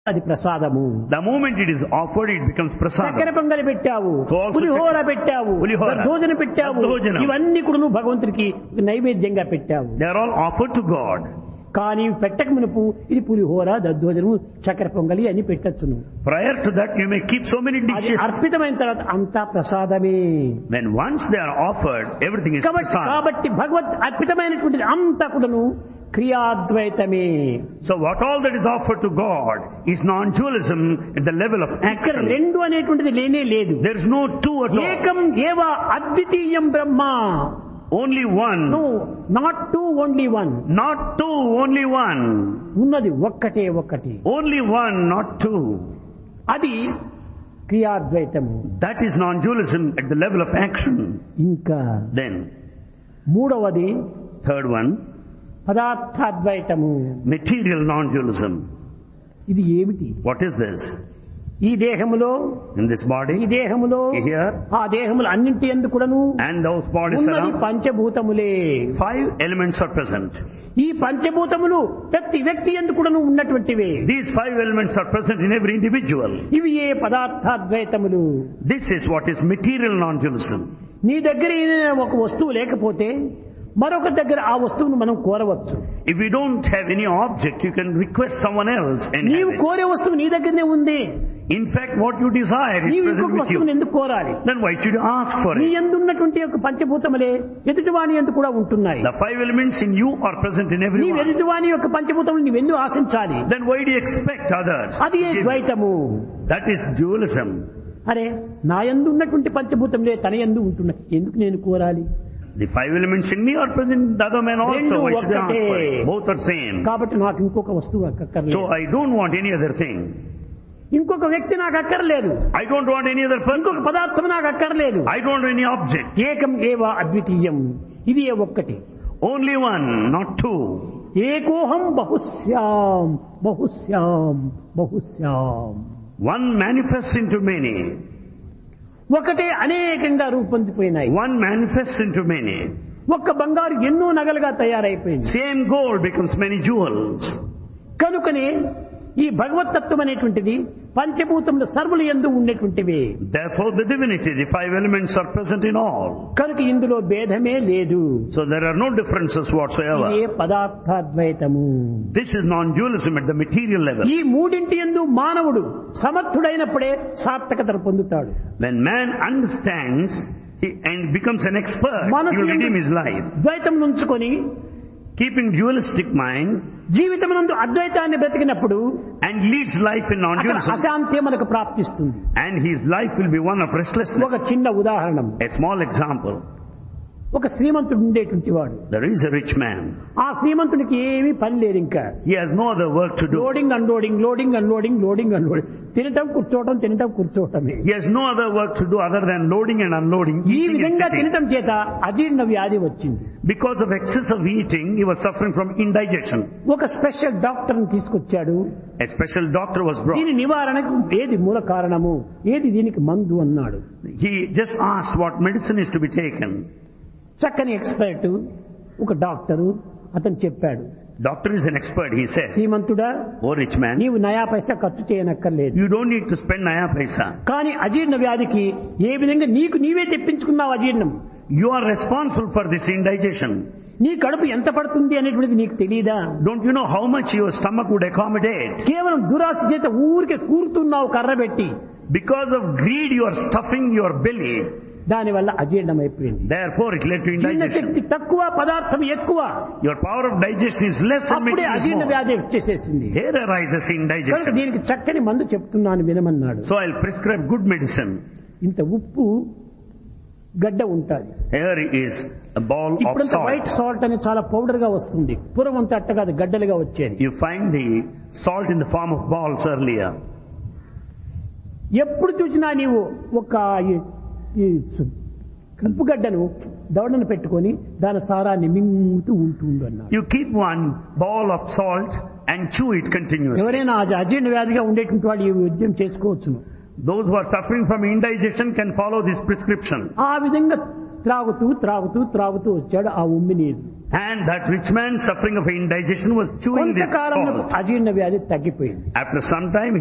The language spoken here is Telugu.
అది ప్రసాదము The moment it is offered, it becomes చక్కెర prasadam. పొంగలి పెట్టావు So also పులిహోర చక్కెర- పెట్టావు పులిహోర. దద్దోజన పెట్టావు దద్దోజనం. ఇవన్నీ కూడా నువ్వు భగవంతుడికి నైవేద్యంగా పెట్టావు They are all offered to God. కానీ పెట్టక మునుపు ఇది పులిహోర దద్దోజనము చక్కెర పొంగలి అని పెట్టచ్చు నువ్వు Prior to that, you may keep so many అది dishes. అర్పితమైన తర్వాత అంతా ప్రసాదమే When once they are offered, everything is కాబట్టి prasadam. కాబట్టి భగవత్ అర్పితమైనటువంటిది అంతా కూడాను క్రియాద్వైతమే So what all that is offered to God is non-dualism at the level of ఇక్కడ action. రెండు అనేటువంటిది లేనే లేదు There is no two at all. ఏకం ఏవ అద్వితీయం బ్రహ్మ Only one. No not two only one Not two, only one. ఉన్నది ఒక్కటే ఒక్కటి Only one, not two. అది క్రియాద్వైతము That is non-dualism at the level of action. ఇంకా Then, మూడవది third one, పదార్థాద్వైతము material non-dualism. ఇది ఏమిటి What is this? ఈ దేహములో In this ఈ body, దేహములో here, ఆ దేహములు అన్నింటి ఎందుకుడను and those bodies ఉన్నది around, పంచభూతములే five elements are present. ఈ పంచభూతములు ప్రతి వ్యక్తి ఎందుకుడను ఉన్నటువంటివే These five elements are present in every individual. ఇవి ఏ పదార్థాద్వైతములు This is what is material non-dualism. నీ దగ్గర ఏదైనా ఒక వస్తువు లేకపోతే మరొక దగ్గర ఆ వస్తువును మనం కోరవచ్చు If you don't have any object, you can request someone else and have నీవు it. కోరే వస్తువు నీ దగ్గరనే ఉంది In fact, what you desire is నీవు present ఇంకొక with వస్తువును you. ఎందుకు కోరాలి Then why should you ask for నీ it? ఎందు ఉన్నటువంటి యొక్క పంచభూతములే ఎదుటివాణి ఎందు కూడా ఉంటున్నాయి The five elements in you are present in నీ everyone. ఎదుటివాణి యొక్క పంచభూతములు నీవెందుకు ఆశించాలి Then why do you expect others? అది ఏ to give? ద్వైతము That is dualism. అరే నా ఎందు ఉన్నటువంటి పంచభూతములే తన ఎందు ఉంటున్నాయి ఎందుకు నేను కోరాలి The five elements in me are present in the other man also. రెండు Why should I ask for ఒక్కటే. it? Both are same. కాబట్టి నాకు ఇంకొక వస్తువు అక్కర్లేదు So I don't want any other thing. ఇంకొక వ్యక్తి నాకు అక్కర్లేదు I don't want any other ఇంకొక person. పదార్థం నాకు అక్కర్లేదు I don't want any object. ఏకం ఏవ అద్వితీయం ఇది ఏ ఒక్కటి Only one, not two. ఏకోహం బహుశ్యాం బహుశ్యాం బహుశ్యాం One manifests into many. ఒకటే అనేకంగా రూపొందిపోయినాయి One manifests into many. ఒక్క బంగారు ఎన్నో నగలుగా తయారైపోయింది Same gold becomes many jewels. కనుకనే ఈ భగవతత్వం అనేటువంటిది పంచభూతములు సర్వులు ఎందు ఉండేటువంటివి Therefore the divinity, the five elements are present in all. కనుక ఇందులో భేదమే లేదు So there are no differences ఇదే whatsoever. పదార్థాద్వైతము This is non-dualism at the material level. ఈ మూడింటి ఎందు మానవుడు సమర్థుడైనప్పుడే సార్థకతను పొందుతాడు When man understands he, and becomes an expert, he మనసు will redeem ఎందు his life. ద్వైతం నుంచుకొని Keeping dualistic mind జీవితమునందు అద్వైతాన్ని బ్రతికినప్పుడు and leads life in అక్కడ non-dualism. అశాంతి మనకు ప్రాప్తిస్తుంది And his life will be one of ఒక restlessness. చిన్న ఉదాహరణ A small example. ఒక శ్రీమంతుడు ఉండేటువంటి వాడు There is a rich man. ఆ శ్రీమంతుడికి ఏమీ పని లేదు ఇంకా He has no other work to do. Loading unloading loading unloading loading unloading తినటం కూర్చోవటం తినటం కూర్చోవటమే He has no other work to do other than loading and unloading, ఈ eating and విధంగా sitting. తినటం చేత అజీర్ణ వ్యాధి వచ్చింది Because of excessive eating, he was suffering from indigestion. ఒక స్పెషల్ డాక్టర్ తీసుకొచ్చాడు A special doctor was brought. దీని నివారణకు ఏది మూల కారణము ఏది దీనికి మందు అన్నాడు He just asked what medicine is to be taken. చక్కని ఎక్స్పర్ట్ ఒక డాక్టరు అతను చెప్పాడు Doctor is an expert, he said. శ్రీమంతుడా Oh rich man, నీవు నయా పైసా ఖర్చు చేయనక్కర్లేదు you don't need to spend naya paisa. కానీ అజీర్ణ వ్యాధికి ఏ విధంగా నీకు నీవే తెప్పించుకున్నావు అజీర్ణం You are responsible for this indigestion. నీ కడుపు ఎంత పడుతుంది అనేటువంటిది నీకు తెలియదా Don't you know how much your stomach would accommodate? కేవలం దురాశ చేత ఊరికే కూరుతున్నావు కర్ర పెట్టి Because of greed, you are stuffing your belly. దానివల్ల అజీర్ణం అయిపోయింది Therefore, it led to జీర్ణ indigestion. శక్తి తక్కువ పదార్థం ఎక్కువ Your power of digestion is less and అప్పుడే making is అజీర్ణ more. వ్యాధి వచ్చేసేసింది There arises కనుక indigestion. దీనికి చక్కని మందు చెప్తున్నాను వినమన్నాడు So I'll prescribe good medicine. ఇంత ఉప్పు గడ్డ ఉంటుంది Here is a ball of ఇప్పుడంత salt. వైట్ సాల్ట్ అని చాలా పౌడర్ గా వస్తుంది పూర్వం అంతా అట్ట కాదు గడ్డలుగా వచ్చేది You find the salt in the form of balls earlier. ఎప్పుడు చూసినా నీవు ఒక ఈ- ఈ సు- ఉప్పు గడ్డను దవడను పెట్టుకొని దాని సారాన్ని మింగుతూ ఉంటుండు అన్నాడు You keep one ball of salt and chew it continuously. ఎవరైనా ఆ అజీర్ణ వ్యాధిగా ఉండేటువంటి వాళ్ళు ఈ ఉద్యమం చేసుకోవచ్చును Those who are suffering from indigestion can follow this prescription. ఆ విధంగా త్రాగుతూ త్రాగుతూ త్రాగుతూ వచ్చాడు ఆ ఉమ్మి నీరు And that rich man suffering of indigestion was chewing this కొంతకాలంలో salt. అజీర్ణ వ్యాధి తగ్గిపోయింది After some time,